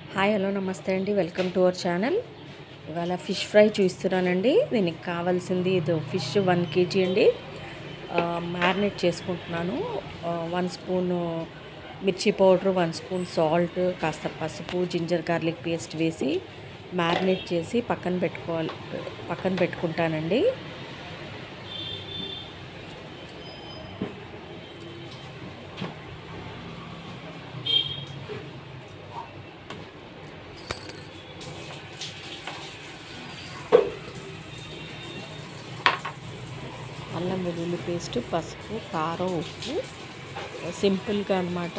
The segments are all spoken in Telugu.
హాయ్ హలో నమస్తే అండి వెల్కమ్ టు అవర్ ఛానల్ ఇవాళ ఫిష్ ఫ్రై చూస్తున్నానండి దీనికి కావాల్సింది ఇది ఫిష్ వన్ కేజీ అండి మ్యారినేట్ చేసుకుంటున్నాను వన్ స్పూన్ మిర్చి పౌడర్ వన్ స్పూన్ సాల్ట్ కాస్త పసుపు జింజర్ గార్లిక్ పేస్ట్ వేసి మ్యారినేట్ చేసి పక్కన పెట్టుకోవాలి పక్కన పెట్టుకుంటానండి అల్లం వెల్లుల్లి పేస్ట్ పసుపు కారం ఉప్పు సింపుల్గా అనమాట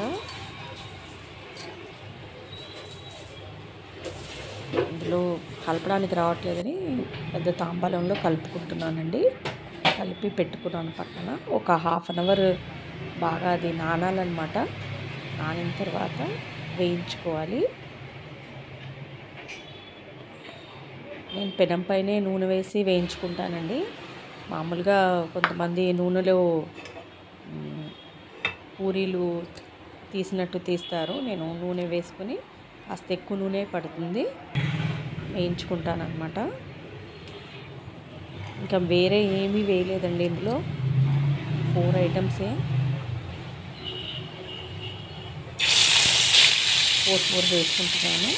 ఇందులో కలపడానికి రావట్లేదని పెద్ద తాంబాలంలో కలుపుకుంటున్నానండి కలిపి పెట్టుకున్నాను పక్కన ఒక హాఫ్ అన్ అవర్ బాగా అది నానాలన్నమాట నానిన తర్వాత వేయించుకోవాలి నేను పెనం పైనే నూనె వేసి వేయించుకుంటానండి మామూలుగా కొంతమంది నూనెలో మ్, పూరీలు తీసినట్టు తీస్తారు నేను నూనె వేసుకుని కాస్త ఎక్కువ నూనె పడుతుంది వేయించుకుంటాను అనమాట ఇంకా వేరే ఏమీ వేయలేదండి ఇందులో ఫోర్ ఐటమ్సే ఫోర్ ఫోర్ వేసుకుంటున్నాను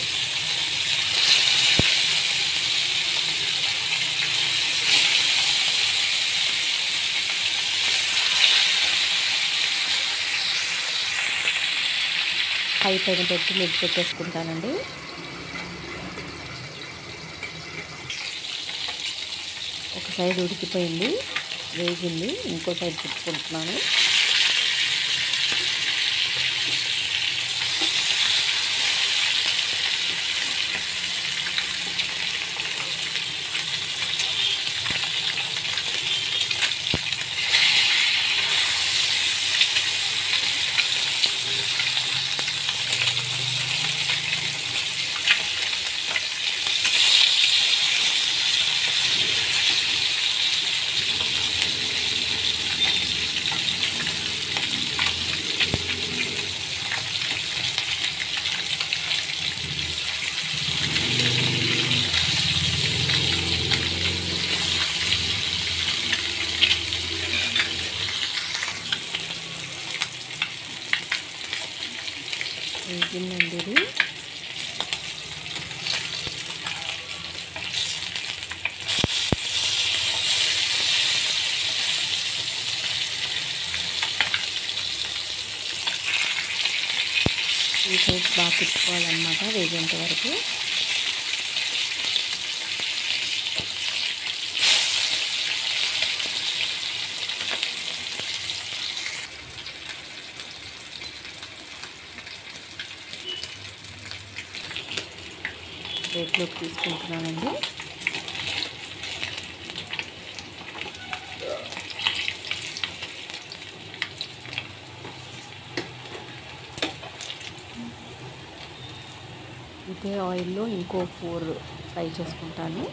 హై పైన పెట్టి మిక్స్ పెట్టేసుకుంటానండి ఒక సైడ్ ఉడికిపోయింది వేగింది ఇంకో సైడ్ తిప్పుకుంటున్నాను వేగిందండి ఇది ఈ సైడ్ బాగా తిప్పుకోవాలన్నమాట వేగేంత వరకు ప్లేట్లోకి తీసుకుంటున్నానండి ఇదే ఆయిల్లో ఇంకో ఫోర్ ఫ్రై చేసుకుంటాను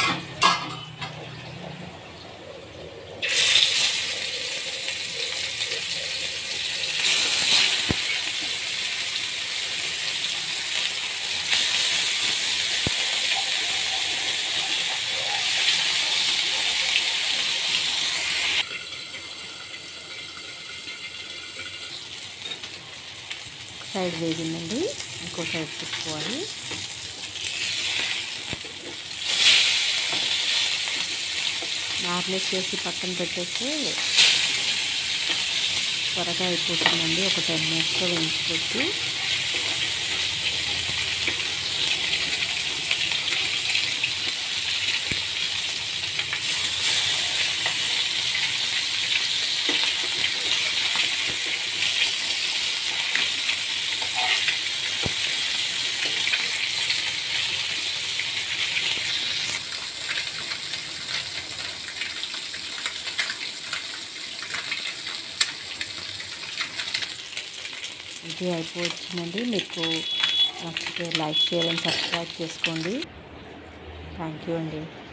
సైడ్ వేగిందండి ఇంకో సైడ్ తిప్పుకోవాలి మ్యారినేట్ చేసి పక్కన పెట్టేస్తే త్వరగా అయిపోతుందండి ఒక టెన్ మినిట్స్లో వేయించుకోవచ్చు ఇది అయిపోవచ్చిందండి మీకు నచ్చితే లైక్ షేర్ అండ్ సబ్స్క్రైబ్ చేసుకోండి థ్యాంక్ యూ అండి